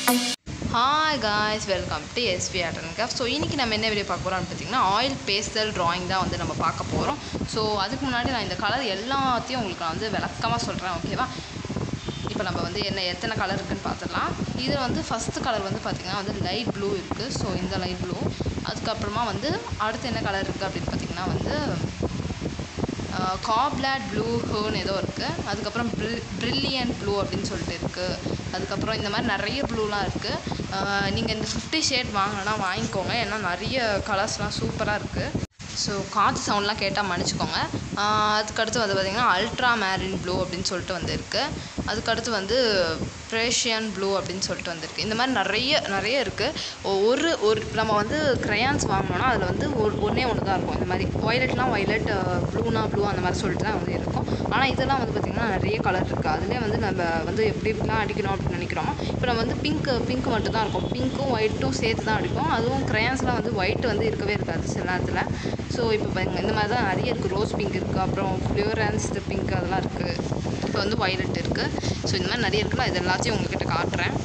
hi guys welcome to SV art and craft so இன்றைக்கி நம்ம என்ன வீடியோ பார்க்க போகிறோம்னு பார்த்தீங்கன்னா ஆயில் பேஸ்டல் drawing தான் வந்து நம்ம பார்க்க போகிறோம் ஸோ அதுக்கு முன்னாடி நான் இந்த கலர் எல்லாத்தையும் உங்களுக்கு நான் வந்து விளக்கமாக சொல்கிறேன் ஓகேவா இப்போ நம்ம வந்து என்ன எத்தனை கலர் இருக்குன்னு பார்த்துடலாம் இதில் வந்து ஃபஸ்ட்டு கலர் வந்து பார்த்திங்கன்னா வந்து லைட் ப்ளூ இருக்குது ஸோ இந்த லைட் ப்ளூ அதுக்கப்புறமா வந்து அடுத்து என்ன கலர் இருக்குது அப்படின்னு பார்த்திங்கன்னா வந்து காப்லாட் ப்ளூ ஹோன் ஏதோ இருக்குது அதுக்கப்புறம் ப்ரில் ப்ரில்லியன்ட் ப்ளூ அப்படின்னு சொல்லிட்டு இருக்குது அதுக்கப்புறம் இந்த மாதிரி நிறைய ப்ளூலாம் இருக்குது நீங்கள் இந்த ஃபிஃப்டி ஷேட் வாங்கினா வாங்கிக்கோங்க ஏன்னா நிறைய கலர்ஸ்லாம் சூப்பராக இருக்குது ஸோ காற்று சவுண்ட்லாம் கேட்டால் மன்னிச்சிக்கோங்க ஆஹ் அதுக்கடுத்து வந்து பார்த்திங்கன்னா அல்ட்ரா மேரின் ப்ளூ அப்படின்னு சொல்லிட்டு வந்து இருக்குது அதுக்கடுத்து வந்து ப்ரேஷியன் ப்ளூ அப்படின்னு சொல்லிட்டு வந்திருக்கு இந்த மாதிரி நிறைய நிறைய இருக்குது ஒரு ஒரு நம்ம வந்து க்ரையான்ஸ் வாங்கினோன்னா அதில் வந்து ஒரு ஒன்றே ஒன்று தான் இருக்கும் இந்த மாதிரி ஒய்லெட்லாம் ஒய்லெட் ப்ளூனா ப்ளூ அந்த மாதிரி சொல்லிட்டு தான் வந்து இருக்கும் ஆனால் இதெல்லாம் வந்து பார்த்திங்கன்னா நிறைய கலர் இருக்குது அதுலேயே வந்து நம்ம வந்து எப்படி இப்படிலாம் அடிக்கணும் அப்படின்னு நினைக்கிறோமோ இப்போ நம்ம வந்து பிங்க் பிங்க் மட்டும் தான் இருக்கும் பிங்க்கும் ஒயிட்டும் சேர்த்து தான் அடிக்கும் அதுவும் க்ரையான்ஸ்லாம் வந்து ஒயிட் வந்து இருக்கவே இருக்காது சில நேரத்தில் ஸோ இப்போ பாருங்க இந்த மாதிரி தான் நிறைய இருக்குது ரோஸ் பிங்க் இருக்குது அப்புறம் ஃப்ளூரன்ஸ் பிங்க் அதெல்லாம் இருக்குது இப்போ வந்து வயலட் இருக்குது ஸோ இந்த மாதிரி நிறைய இருக்குல்ல இது எல்லாத்தையும் உங்ககிட்ட காட்டுறேன்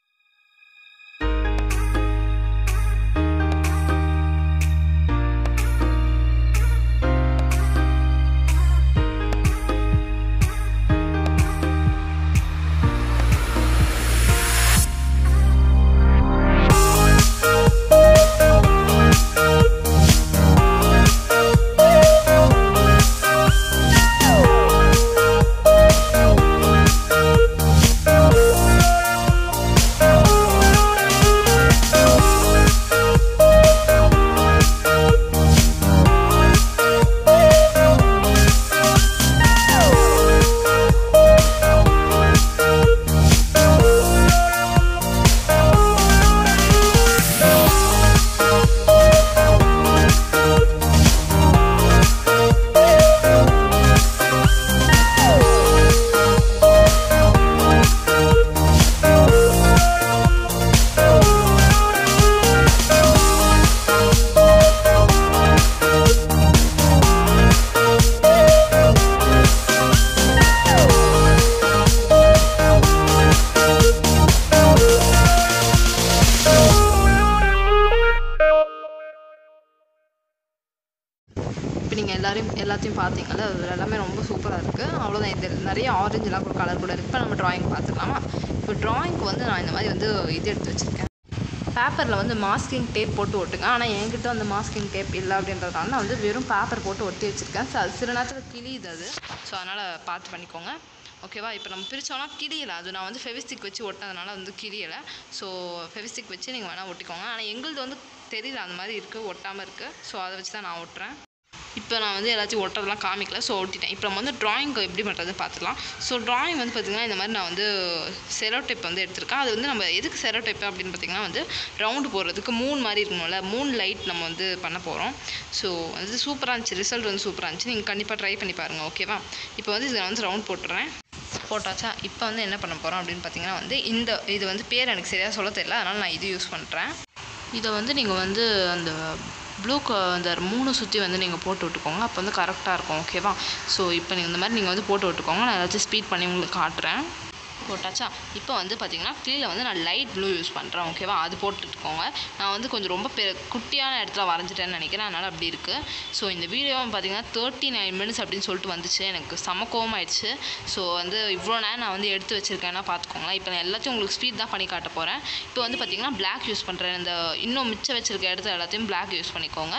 இப்போ நீங்கள் எல்லாரையும் எல்லாத்தையும் பார்த்தீங்கல்ல அது எல்லாமே ரொம்ப சூப்பராக இருக்குது அவ்வளோதான் இது நிறைய ஆரஞ்சுலாம் கூட கலர் கூட இருக்குது இப்போ நம்ம ட்ராயிங் பார்த்துக்கலாமா இப்போ ட்ராயிங்க்கு வந்து நான் இந்த மாதிரி வந்து இது எடுத்து வச்சுருக்கேன் பேப்பரில் வந்து மாஸ்கிங் டேப் போட்டு ஒட்டுங்க ஆனால் என்கிட்ட வந்து மாஸ்கிங் டேப் இல்லை அப்படின்றதுனால நான் வந்து வெறும் பேப்பர் போட்டு ஒட்டி வச்சுருக்கேன் ஸோ அது சில நேரத்தில் கிளியுது அது ஸோ அதனால் பார்த்து பண்ணிக்கோங்க ஓகேவா இப்போ நம்ம பிரித்தோம்னா கிளியலை அது நான் வந்து ஃபெவிஸ்டிக் வச்சு ஒட்டினதுனால வந்து கிளியலை ஸோ ஃபெவிஸ்டிக் வச்சு நீங்கள் வேணால் ஒட்டிக்கோங்க ஆனால் எங்களுது வந்து தெரியல அந்த மாதிரி இருக்குது ஒட்டாமல் இருக்குது ஸோ அதை வச்சு தான் நான் ஒட்டுறேன் இப்போ நான் வந்து எல்லாத்தையும் ஒட்டுறதெல்லாம் காமிக்கல ஸோ ஒட்டிட்டேன் இப்போ நம்ம வந்து ட்ராயிங் எப்படி பண்ணுறது பார்த்துக்கலாம் ஸோ ட்ராயிங் வந்து பார்த்திங்கன்னா இந்த மாதிரி நான் வந்து செரோ டைப் வந்து எடுத்திருக்கேன் அது வந்து நம்ம எதுக்கு செரோ டைப் அப்படின்னு பார்த்திங்கன்னா வந்து ரவுண்டு போடுறதுக்கு மூணு மாதிரி இருக்கணும்ல மூணு லைட் நம்ம வந்து பண்ண போகிறோம் ஸோ அது சூப்பராக இருந்துச்சு ரிசல்ட் வந்து சூப்பராக இருந்துச்சு நீங்கள் கண்டிப்பாக ட்ரை பண்ணி பாருங்கள் ஓகேவா இப்போ வந்து இதில் வந்து ரவுண்ட் போட்டுறேன் போட்டாச்சா இப்போ வந்து என்ன பண்ண போகிறோம் அப்படின்னு பார்த்தீங்கன்னா வந்து இந்த இது வந்து பேர் எனக்கு சரியாக சொல்ல தெரியல அதனால் நான் இது யூஸ் பண்ணுறேன் இதை வந்து நீங்கள் வந்து அந்த ப்ளூ க அந்த மூணு சுற்றி வந்து நீங்கள் போட்டு விட்டுக்கோங்க அப்போ வந்து கரெக்டாக இருக்கும் ஓகேவா ஸோ இப்போ நீங்கள் இந்த மாதிரி நீங்கள் வந்து போட்டு விட்டுக்கோங்க நான் ஏதாச்சும் ஸ்பீட் பண்ணி உங்களுக்கு காட்டுறேன் போட்டாச்சா இப்போ வந்து பார்த்தீங்கன்னா கீழே வந்து நான் லைட் ப்ளூ யூஸ் பண்ணுறேன் ஓகேவா அது போட்டுக்கோங்க நான் வந்து கொஞ்சம் ரொம்ப பெ குட்டியான இடத்துல வரைஞ்சிட்டேன்னு நினைக்கிறேன் அதனால் அப்படி இருக்குது ஸோ இந்த வீடியோ பார்த்தீங்கன்னா தேர்ட்டி நைன் மினிட்ஸ் அப்படின்னு சொல்லிட்டு வந்துச்சு எனக்கு செம கோவமாயிடுச்சு ஸோ வந்து இவ்வளோ நேரம் நான் வந்து எடுத்து வச்சுருக்கேன்னா பார்த்துக்கோங்களேன் இப்போ நான் எல்லாத்தையும் உங்களுக்கு ஸ்பீட் தான் பண்ணி காட்ட போகிறேன் இப்போ வந்து பார்த்தீங்கன்னா பிளாக் யூஸ் பண்ணுறேன் இந்த இன்னும் மிச்சம் வச்சுருக்க இடத்துல எல்லாத்தையும் பிளாக் யூஸ் பண்ணிக்கோங்க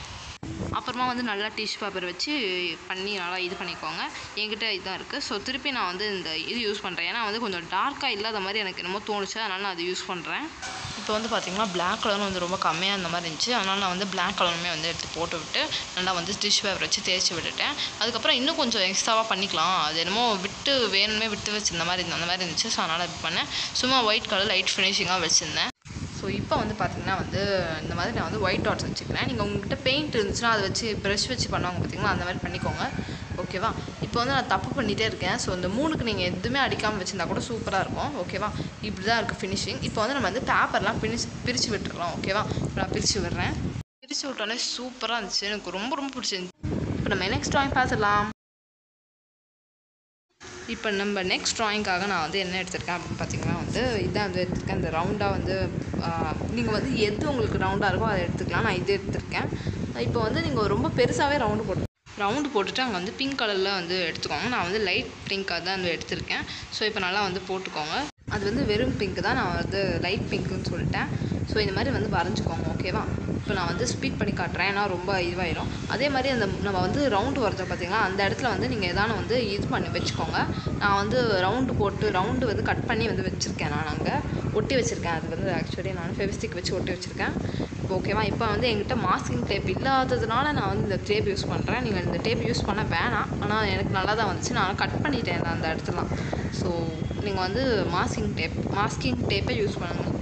அப்புறமா வந்து நல்லா டிஷ்யூ பேப்பர் வச்சு பண்ணி நல்லா இது பண்ணிக்கோங்க என்கிட்ட இதுதான் இருக்குது ஸோ திருப்பி நான் வந்து இந்த இது யூஸ் பண்ணுறேன் ஏன்னா வந்து கொஞ்சம் டார்க்காக இல்லாத மாதிரி எனக்கு என்னமோ தோணுச்சு அதனால் நான் அது யூஸ் பண்ணுறேன் இப்போ வந்து பார்த்திங்கன்னா பிளாக் கலரும் வந்து ரொம்ப கம்மியாக இருந்த மாதிரி இருந்துச்சு அதனால் நான் வந்து பிளாக் கலருமே வந்து எடுத்து போட்டு விட்டு நல்லா வந்து டிஷ்யூ பேப்பர் வச்சு தேய்ச்சி விட்டுட்டேன் அதுக்கப்புறம் இன்னும் கொஞ்சம் எக்ஸ்ட்ராவாக பண்ணிக்கலாம் அது என்னமோ விட்டு வேணுமே விட்டு வச்சிருந்த மாதிரி இருந்த அந்த மாதிரி இருந்துச்சு ஸோ அதனால் இது பண்ணேன் சும்மா ஒயிட் கலர் லைட் ஃபினிஷிங்காக வச்சுருந்தேன் ஸோ இப்போ வந்து பார்த்தீங்கன்னா வந்து இந்த மாதிரி நான் வந்து ஒயிட் டாட்ஸ் வச்சுக்கிறேன் நீங்கள் உங்ககிட்ட பெயிண்ட் இருந்துச்சுன்னா அதை வச்சு ப்ரஷ் வச்சு பண்ணுவாங்க பார்த்தீங்களா அந்த மாதிரி பண்ணிக்கோங்க ஓகேவா இப்போ வந்து நான் தப்பு பண்ணிகிட்டே இருக்கேன் ஸோ இந்த மூணுக்கு நீங்கள் எதுவுமே அடிக்காமல் வச்சுருந்தா கூட சூப்பராக இருக்கும் ஓகேவா இப்படி தான் இருக்குது ஃபினிஷிங் இப்போ வந்து நம்ம வந்து பேப்பர்லாம் பிரிச்சு பிரித்து விட்டுறலாம் ஓகேவா இப்போ நான் பிரித்து விடுறேன் பிரித்து விட்டோன்னே சூப்பராக இருந்துச்சு எனக்கு ரொம்ப ரொம்ப பிடிச்சிருந்துச்சு இப்போ நம்ம நெக்ஸ்ட் ட்ராயிங் பார்த்துடலாம் இப்போ நம்ம நெக்ஸ்ட் ட்ராயிங்காக நான் வந்து என்ன எடுத்திருக்கேன் அப்படின்னு பார்த்தீங்கன்னா வந்து வந்து இதான் வந்து எடுத்திருக்கேன் இந்த ரவுண்டாக வந்து நீங்கள் வந்து எது உங்களுக்கு ரவுண்டாக இருக்கோ அதை எடுத்துக்கலாம் நான் இது எடுத்திருக்கேன் இப்போ வந்து நீங்கள் ரொம்ப பெருசாகவே ரவுண்டு போட்டு ரவுண்டு போட்டுட்டு அங்கே வந்து பிங்க் கலரில் வந்து எடுத்துக்கோங்க நான் வந்து லைட் பிங்க்காக தான் வந்து எடுத்திருக்கேன் ஸோ இப்போ நல்லா வந்து போட்டுக்கோங்க அது வந்து வெறும் பிங்க் தான் நான் வந்து லைட் பிங்க்குன்னு சொல்லிட்டேன் ஸோ இந்த மாதிரி வந்து வரைஞ்சிக்கோங்க ஓகேவா இப்போ நான் வந்து ஸ்பீட் பண்ணி காட்டுறேன் ஏன்னா ரொம்ப இதுவாயிரும் அதே மாதிரி அந்த நம்ம வந்து ரவுண்டு வரைஞ்சோம் பார்த்தீங்களா அந்த இடத்துல வந்து நீங்கள் எதான வந்து இது பண்ணி வச்சுக்கோங்க நான் வந்து ரவுண்டு போட்டு ரவுண்டு வந்து கட் பண்ணி வந்து வச்சுருக்கேன் நான் அங்கே ஒட்டி வச்சுருக்கேன் அது வந்து ஆக்சுவலி நான் ஃபெவிஸ்டிக் வச்சு ஒட்டி வச்சுருக்கேன் இப்போ ஓகேவா இப்போ வந்து என்கிட்ட மாஸ்கிங் டேப் இல்லாததுனால நான் வந்து இந்த டேப் யூஸ் பண்ணுறேன் நீங்கள் இந்த டேப் யூஸ் பண்ண வேணாம் ஆனால் எனக்கு நல்லா தான் வந்துச்சு நான் கட் பண்ணிட்டேன் அந்த இடத்துலாம் ஸோ நீங்கள் வந்து மாஸ்கிங் டேப் மாஸ்கிங் டேப்பை யூஸ் பண்ணுங்கள்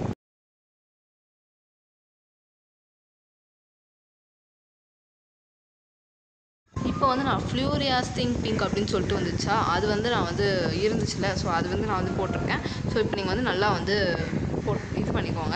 இப்போ வந்து நான் ஃப்ளூரியாஸ்டிங் பிங்க் அப்படின்னு சொல்லிட்டு வந்துச்சா அது வந்து நான் வந்து இருந்துச்சுல ஸோ அது வந்து நான் வந்து போட்டிருக்கேன் ஸோ இப்போ நீங்கள் வந்து நல்லா வந்து போட் இது பண்ணிக்கோங்க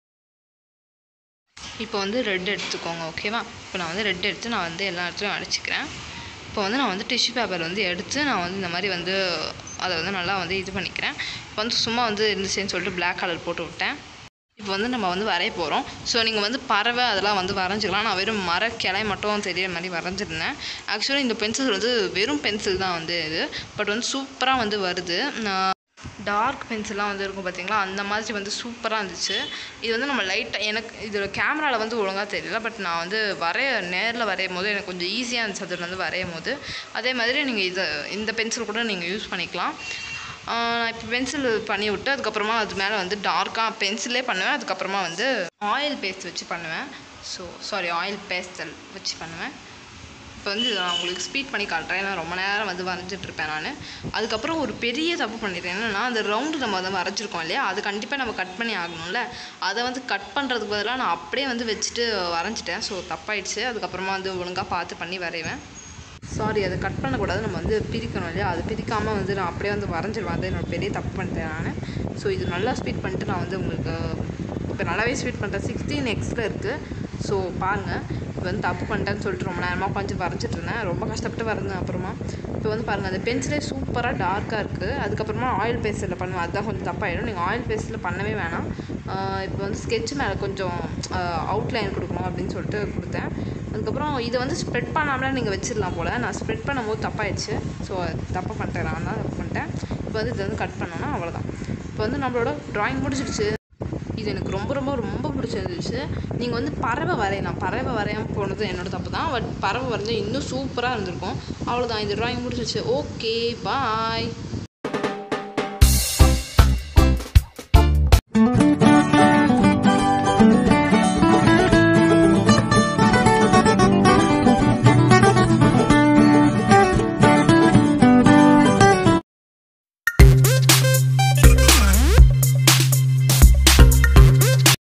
இப்போ வந்து ரெட் எடுத்துக்கோங்க ஓகேவா இப்போ நான் வந்து ரெட் எடுத்து நான் வந்து எல்லா இடத்துலையும் அடிச்சுக்கிறேன் இப்போ வந்து நான் வந்து டிஷ்யூ பேப்பர் வந்து எடுத்து நான் வந்து இந்த மாதிரி வந்து அதை வந்து நல்லா வந்து இது பண்ணிக்கிறேன் இப்போ வந்து சும்மா வந்து இருந்துச்சுன்னு சொல்லிட்டு Black கலர் போட்டு விட்டேன் இப்போ வந்து நம்ம வந்து வரைய போகிறோம் ஸோ நீங்கள் வந்து பறவை அதெல்லாம் வந்து வரைஞ்சிக்கலாம் நான் வெறும் மர கிளை மட்டும் தெரியற மாதிரி வரைஞ்சிருந்தேன் ஆக்சுவலி இந்த பென்சில் வந்து வெறும் பென்சில் தான் வந்து இது பட் வந்து சூப்பராக வந்து வருது நான் டார்க் பென்சில்லாம் வந்து இருக்கும் பார்த்தீங்களா அந்த மாதிரி வந்து சூப்பராக இருந்துச்சு இது வந்து நம்ம லைட்டாக எனக்கு இதில் கேமராவில் வந்து ஒழுங்காக தெரியல பட் நான் வந்து வரைய நேரில் வரையும் போது எனக்கு கொஞ்சம் ஈஸியாக இருந்துச்சு அதில் வந்து வரையும் போது அதே மாதிரி நீங்கள் இதை இந்த பென்சில் கூட நீங்கள் யூஸ் பண்ணிக்கலாம் ஆஹ் நான் இப்போ பென்சில் பண்ணி விட்டு அதுக்கப்புறமா அது மேலே வந்து டார்க்காக பென்சிலே பண்ணுவேன் அதுக்கப்புறமா வந்து ஆயில் பேஸ்ட் வச்சு பண்ணுவேன் ஸோ சாரி ஆயில் பேஸ்டல் வச்சு பண்ணுவேன் இப்போ வந்து இதை நான் உங்களுக்கு ஸ்பீட் பண்ணி காட்டுறேன் ஏன்னா ரொம்ப நேரம் வந்து வரைஞ்சிட்டு இருப்பேன் நான் அதுக்கப்புறம் ஒரு பெரிய தப்பு பண்ணிட்டேன் என்னென்னா அந்த ரவுண்டு நம்ம வந்து வரைஞ்சிருக்கோம் இல்லையா அது கண்டிப்பாக நம்ம கட் பண்ணி ஆகணும்ல அதை வந்து கட் பண்ணுறதுக்கு பதிலாக நான் அப்படியே வந்து வச்சுட்டு வரைஞ்சிட்டேன் ஸோ தப்பாயிடுச்சு அதுக்கப்புறமா வந்து ஒழுங்காக பார்த்து பண்ணி வரைவேன் சாரி அதை கட் பண்ணக்கூடாது நம்ம வந்து பிரிக்கணும் இல்லையா அது பிரிக்காமல் வந்து நான் அப்படியே வந்து வரைஞ்சிருவேன் அது என்னோட பெரிய தப்பு பண்ணிட்டேன் நான் ஸோ இது நல்லா ஸ்பீட் பண்ணிட்டு நான் வந்து உங்களுக்கு இப்போ நல்லாவே ஸ்பீட் பண்ணுறேன் சிக்ஸ்டீன் எக்ஸில் இருக்குது ஸோ பாருங்கள் இப்போ வந்து தப்பு பண்ணிட்டேன்னு சொல்லிட்டு ரொம்ப நேரமாக உட்காந்து வரைஞ்சிட்டு இருந்தேன் ரொம்ப கஷ்டப்பட்டு வரைஞ்சேன் அப்புறமா இப்போ வந்து பாருங்கள் அந்த பென்சிலே சூப்பராக டார்க்காக இருக்குது அதுக்கப்புறமா ஆயில் பேஸ்டில் பண்ணுவேன் அதுதான் கொஞ்சம் தப்பாயிடும் நீங்கள் ஆயில் பேஸ்டில் பண்ணவே வேணாம் ஆஹ் இப்போ வந்து ஸ்கெட்ச் மேலே கொஞ்சம் அவுட்லைன் கொடுக்கணும் அப்படின்னு சொல்லிட்டு கொடுத்தேன் அதுக்கப்புறம் இதை வந்து ஸ்ப்ரெட் பண்ணாமலே நீங்கள் வச்சிடலாம் போல் நான் ஸ்ப்ரெட் பண்ணும்போது தப்பாயிடுச்சு ஸோ தப்பு பண்ணிட்டேன் நான் தான் தப்பு பண்ணிட்டேன் இப்போ வந்து இதை வந்து கட் பண்ணோன்னா அவ்வளோதான் இப்போ வந்து நம்மளோட ட்ராயிங் முடிச்சிடுச்சு இது எனக்கு ரொம்ப ரொம்ப ரொம்ப பிடிச்சிருந்துச்சு நீங்கள் வந்து பறவை வரையலாம் பறவை வரையாமல் போனது என்னோட தப்பு தான் பட் பறவை வரைஞ்சா இன்னும் சூப்பராக இருந்திருக்கும் அவ்வளோதான் இது ட்ராயிங் முடிச்சிருச்சு ஓகே பாய்